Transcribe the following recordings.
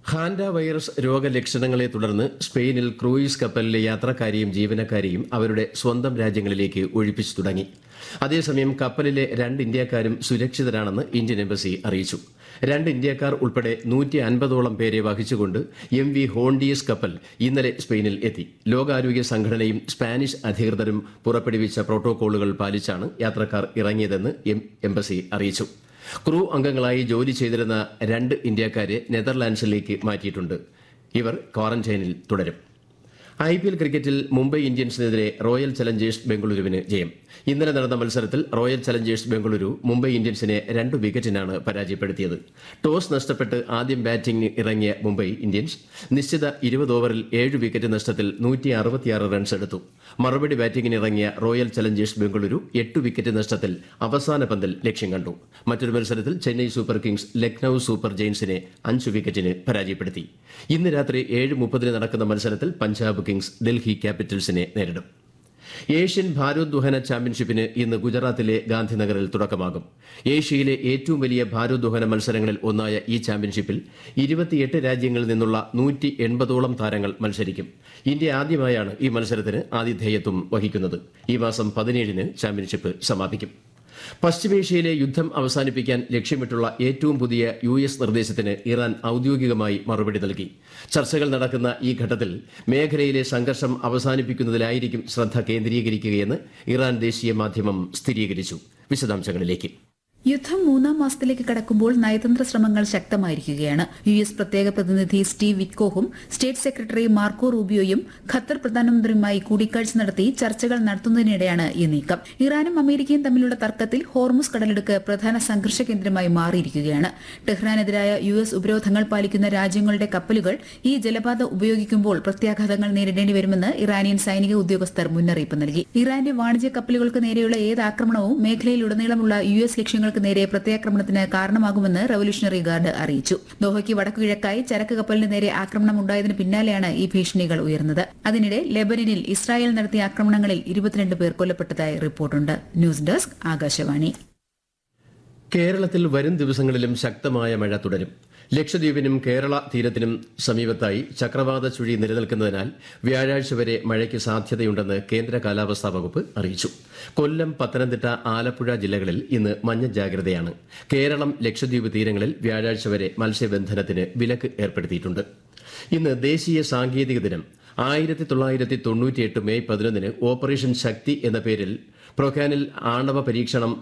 hanta virus രോഗലക്ഷണങ്ങളെ തുടർന്ന് സ്പെയിനിൽ cruise കപ്പലിലെ യാത്രക്കാരെയും ജീവനക്കാരെയും അവരുടെ സ്വന്തം രാജ്യങ്ങളിലേക്ക് ഒഴിപ്പിച്ചു തുടങ്ങി അതേസമയം കപ്പലിലെ രണ്ട് ഇന്ത്യക്കാരും സുരക്ഷിതരാണെന്ന് ഇന്ത്യൻ എംബസി അറിയിച്ചു രണ്ട് ഇന്ത്യക്കാർ ഉൾപ്പെടെ നൂറ്റി അൻപതോളം പേരെ വഹിച്ചുകൊണ്ട് എം വി ഹോണ്ടിയസ് കപ്പൽ ഇന്നലെ സ്പെയിനിൽ എത്തി ലോകാരോഗ്യ സംഘടനയും സ്പാനിഷ് അധികൃതരും പുറപ്പെടുവിച്ച പ്രോട്ടോകോളുകൾ പാലിച്ചാണ് യാത്രക്കാർ ഇറങ്ങിയതെന്ന് എം- എംബസി അറിയിച്ചു ക്രൂ അംഗങ്ങളായി ജോലി ചെയ്തിരുന്ന രണ്ട് ഇന്ത്യക്കാരെ നെതർലാൻഡ്സിലേക്ക് മാറ്റിയിട്ടുണ്ട് ഇവർ ക്വാറന്റൈനിൽ തുടരും ഐ പി എൽ ക്രിക്കറ്റിൽ മുംബൈ ഇന്ത്യൻസിനെതിരെ റോയൽ ചലഞ്ചേഴ്സ് ബംഗളൂരുവിന് ജയം ഇന്നലെ നടന്ന മത്സരത്തിൽ റോയൽ ചലഞ്ചേഴ്സ് ബംഗളൂരു മുംബൈ ഇന്ത്യൻസിനെ രണ്ട് വിക്കറ്റിനാണ് പരാജയപ്പെടുത്തിയത് ടോസ് നഷ്ടപ്പെട്ട് ആദ്യം ബാറ്റിംഗ് ഇറങ്ങിയ മുംബൈ ഇന്ത്യൻസ് നിശ്ചിത ഇരുപത് ഓവറിൽ ഏഴ് വിക്കറ്റ് നഷ്ടത്തിൽ നൂറ്റി അറുപത്തിയാറ് റൺസ് എടുത്തു മറുപടി ബാറ്റിംഗിന് ഇറങ്ങിയ റോയൽ ചലഞ്ചേഴ്സ് ബംഗളൂരു എട്ട് വിക്കറ്റ് നഷ്ടത്തിൽ അവസാന പന്തൽ ലക്ഷ്യം കണ്ടു മറ്റൊരു മത്സരത്തിൽ Chennai Super Kings Lucknow Super ജെയിൻസിനെ അഞ്ച് വിക്കറ്റിന് പരാജയപ്പെടുത്തി ഇന്ന് രാത്രി ഏഴ് മുപ്പതിന് നടക്കുന്ന മത്സരത്തിൽ പഞ്ചാബ് കിങ്സ് ഡൽഹി ക്യാപിറ്റൽസിനെ നേരിടും ഏഷ്യൻ ഭാരോദ്വഹന ചാമ്പ്യൻഷിപ്പിന് ഇന്ന് ഗുജറാത്തിലെ ഗാന്ധിനഗറിൽ തുടക്കമാകും ഏഷ്യയിലെ ഏറ്റവും വലിയ ഭാരോദ്വഹന മത്സരങ്ങളിൽ ഒന്നായ ഈ ചാമ്പ്യൻഷിപ്പിൽ ഇരുപത്തിയെട്ട് രാജ്യങ്ങളിൽ നിന്നുള്ള നൂറ്റി എൺപതോളം താരങ്ങൾ മത്സരിക്കും ഇന്ത്യ ആദ്യമായാണ് ഈ മത്സരത്തിന് ആതിഥേയത്വം വഹിക്കുന്നത് ഈ മാസം പതിനേഴിന് ചാമ്പ്യൻഷിപ്പ് സമാപിക്കും പശ്ചിമേഷ്യയിലെ യുദ്ധം അവസാനിപ്പിക്കാൻ ലക്ഷ്യമിട്ടുള്ള ഏറ്റവും പുതിയ യു എസ് നിർദ്ദേശത്തിന് ഇറാൻ ഔദ്യോഗികമായി മറുപടി നൽകി ചർച്ചകൾ നടക്കുന്ന ഈ ഘട്ടത്തിൽ മേഖലയിലെ സംഘർഷം അവസാനിപ്പിക്കുന്നതിലായിരിക്കും ശ്രദ്ധ കേന്ദ്രീകരിക്കുകയെന്ന് ഇറാൻ ദേശീയ മാധ്യമം സ്ഥിരീകരിച്ചു വിശദാംശങ്ങളിലേക്ക് യുദ്ധം മൂന്നാം മാസത്തിലേക്ക് കടക്കുമ്പോൾ നയതന്ത്ര ശ്രമങ്ങൾ ശക്തമായിരിക്കുകയാണ് യു എസ് പ്രത്യേക പ്രതിനിധി സ്റ്റീവ് വിറ്റ്കോഹും സ്റ്റേറ്റ് സെക്രട്ടറി മാർക്കോ റൂബിയോയും ഖത്തർ പ്രധാനമന്ത്രിയുമായി കൂടിക്കാഴ്ച നടത്തി ചർച്ചകൾ നടത്തുന്നതിനിടെയാണ് ഈ നീക്കം ഇറാനും അമേരിക്കയും തമ്മിലുള്ള തർക്കത്തിൽ ഹോർമുസ് കടലെടുക്ക് പ്രധാന സംഘർഷ കേന്ദ്രമായി മാറിയിരിക്കുകയാണ് ടെഹ്റാനെതിരായ യു എസ് ഉപരോധങ്ങൾ പാലിക്കുന്ന രാജ്യങ്ങളുടെ കപ്പലുകൾ ഈ ജലപാത ഉപയോഗിക്കുമ്പോൾ പ്രത്യാഘാതങ്ങൾ നേരിടേണ്ടി വരുമെന്ന് ഇറാനിയൻ സൈനിക ഉദ്യോഗസ്ഥർ മുന്നറിയിപ്പ് നൽകി ഇറാന്റെ വാണിജ്യ കപ്പലുകൾക്ക് നേരെയുള്ള ഏത് ആക്രമണവും മേഖലയിലുടനീളമുള്ള യു എസ് ലക്ഷ്യങ്ങൾക്ക് നേരെ പ്രത്യാക്രമണത്തിന് കാരണമാകുമെന്ന് റവല്യൂഷണറി ഗാർഡ് അറിയിച്ചു ദോഹയ്ക്ക് വടക്കുകിഴക്കായി ചരക്ക് കപ്പലിന് നേരെ ആക്രമണം ഉണ്ടായതിന് പിന്നാലെയാണ് ഈ ഭീഷണികൾ ഉയർന്നത് അതിനിടെ ലെബനനിൽ ഇസ്രായേൽ നടത്തിയ ആക്രമണങ്ങളിൽ ഇരുപത്തിരണ്ട് പേർ കൊല്ലപ്പെട്ടതായി റിപ്പോർട്ടുണ്ട് ന്യൂസ് ഡെസ്ക് ആകാശവാണി കേരളത്തിൽ വരും ദിവസങ്ങളിലും ശക്തമായ മഴ തുടരും ലക്ഷദ്വീപിനും കേരള തീരത്തിനും സമീപത്തായി ചക്രവാത ചുഴി നിലനിൽക്കുന്നതിനാൽ വ്യാഴാഴ്ച വരെ മഴയ്ക്ക് സാധ്യതയുണ്ടെന്ന് കേന്ദ്ര കാലാവസ്ഥാ വകുപ്പ് അറിയിച്ചു കൊല്ലം പത്തനംതിട്ട ആലപ്പുഴ ജില്ലകളിൽ ഇന്ന് മഞ്ഞ ജാഗ്രതയാണ് കേരളം ലക്ഷദ്വീപ് തീരങ്ങളിൽ വ്യാഴാഴ്ച വരെ മത്സ്യബന്ധനത്തിന് വിലക്ക് ഏർപ്പെടുത്തിയിട്ടുണ്ട് ഇന്ന് ദേശീയ സാങ്കേതിക ദിനം ആയിരത്തി തൊള്ളായിരത്തി തൊണ്ണൂറ്റിയെട്ട് മെയ് പതിനൊന്നിന് ഓപ്പറേഷൻ ശക്തി എന്ന പേരിൽ പ്രൊക്കാനിൽ ആണവ പരീക്ഷണം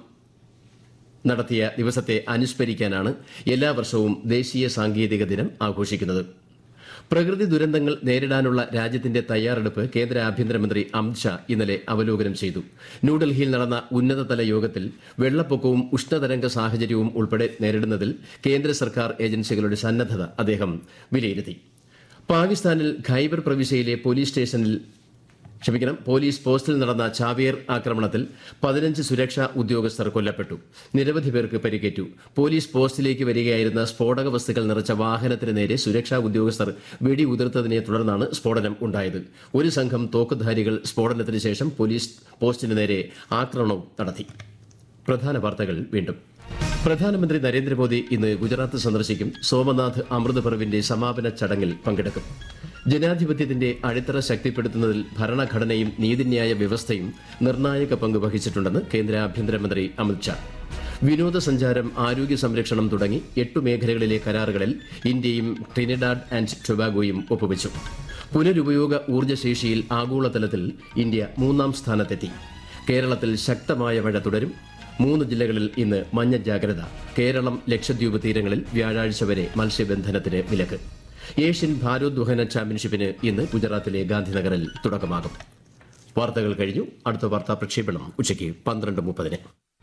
നടത്തിയ ദിവസത്തെ അനുസ്മരിക്കാനാണ് എല്ലാ വർഷവും ദേശീയ സാങ്കേതിക ദിനം ആഘോഷിക്കുന്നത് പ്രകൃതി ദുരന്തങ്ങൾ നേരിടാനുള്ള രാജ്യത്തിന്റെ തയ്യാറെടുപ്പ് കേന്ദ്ര ആഭ്യന്തരമന്ത്രി അമിത്ഷാ ഇന്നലെ അവലോകനം ചെയ്തു ന്യൂഡൽഹിയിൽ നടന്ന ഉന്നതതല യോഗത്തിൽ വെള്ളപ്പൊക്കവും ഉഷ്ണതരംഗ സാഹചര്യവും ഉൾപ്പെടെ നേരിടുന്നതിൽ കേന്ദ്ര സർക്കാർ ഏജൻസികളുടെ സന്നദ്ധത അദ്ദേഹം വിലയിരുത്തി പാകിസ്ഥാനിൽ ഖൈബർ പ്രവിശ്യയിലെ പോലീസ് സ്റ്റേഷനിൽ ക്ഷമിക്കണം പോലീസ് പോസ്റ്റിൽ നടന്ന ചാവേർ ആക്രമണത്തിൽ പതിനഞ്ച് സുരക്ഷാ ഉദ്യോഗസ്ഥർ കൊല്ലപ്പെട്ടു നിരവധി പേർക്ക് പരിക്കേറ്റു പോലീസ് പോസ്റ്റിലേക്ക് വരികയായിരുന്ന സ്ഫോടക വസ്തുക്കൾ നിറച്ച വാഹനത്തിന് നേരെ സുരക്ഷാ ഉദ്യോഗസ്ഥർ വെടിയുതിർത്തതിനെ തുടർന്നാണ് സ്ഫോടനം ഉണ്ടായത് ഒരു സംഘം തോക്കുധാരികൾ സ്ഫോടനത്തിന് ശേഷം പോലീസ് പോസ്റ്റിന് നേരെ ആക്രമണവും നടത്തി പ്രധാന വാർത്തകൾ വീണ്ടും പ്രധാനമന്ത്രി നരേന്ദ്രമോദി ഇന്ന് ഗുജറാത്ത് സന്ദർശിക്കും സോമനാഥ് അമൃത് പർവിന്റെ സമാപന ചടങ്ങിൽ പങ്കെടുക്കും ജനാധിപത്യത്തിന്റെ അടിത്തറ ശക്തിപ്പെടുത്തുന്നതിൽ ഭരണഘടനയും നീതിന്യായ വ്യവസ്ഥയും നിർണായക പങ്ക് വഹിച്ചിട്ടുണ്ടെന്ന് കേന്ദ്ര ആഭ്യന്തരമന്ത്രി അമിത്ഷാ വിനോദസഞ്ചാരം ആരോഗ്യ സംരക്ഷണം തുടങ്ങി എട്ട് മേഖലകളിലെ കരാറുകളിൽ ഇന്ത്യയും ട്രിനിഡാഡ് ആൻഡ് ടൊബാഗോയും ഒപ്പുവച്ചു പുനരുപയോഗ ഊർജ്ജശേഷിയിൽ ആഗോളതലത്തിൽ ഇന്ത്യ മൂന്നാം സ്ഥാനത്തെത്തി കേരളത്തിൽ ശക്തമായ മഴ തുടരും മൂന്ന് ജില്ലകളിൽ ഇന്ന് മഞ്ഞ ജാഗ്രത കേരളം ലക്ഷദ്വീപ് തീരങ്ങളിൽ വ്യാഴാഴ്ച വരെ മത്സ്യബന്ധനത്തിന് വിലക്ക് ഏഷ്യൻ ഭാരോദ്വഹന ചാമ്പ്യൻഷിപ്പിന് ഇന്ന് ഗുജറാത്തിലെ ഗാന്ധിനഗറിൽ തുടക്കമാകും വാർത്തകൾ കഴിഞ്ഞു അടുത്ത വാർത്താ പ്രക്ഷേപണം ഉച്ചയ്ക്ക് പന്ത്രണ്ട് മുപ്പതിന്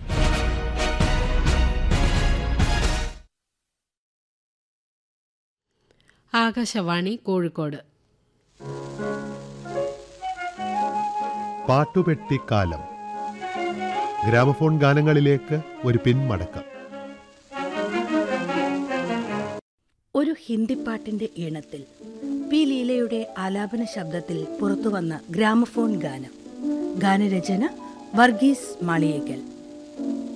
ആകാശവാണി കോഴിക്കോട് പാട്ടുപെട്ടിക്കാലം ഗ്രാമഫോൺ ഗാനങ്ങളിലേക്ക് ഒരു പിന്മടക്കം ഒരു ഹിന്ദി പാട്ടിന്റെ ഈണത്തിൽ പി ലീലയുടെ ആലാപന ശബ്ദത്തിൽ പുറത്തുവന്ന ഗ്രാമഫോൺ ഗാനം ഗാനരചന വർഗീസ് മാളിയേക്കൽ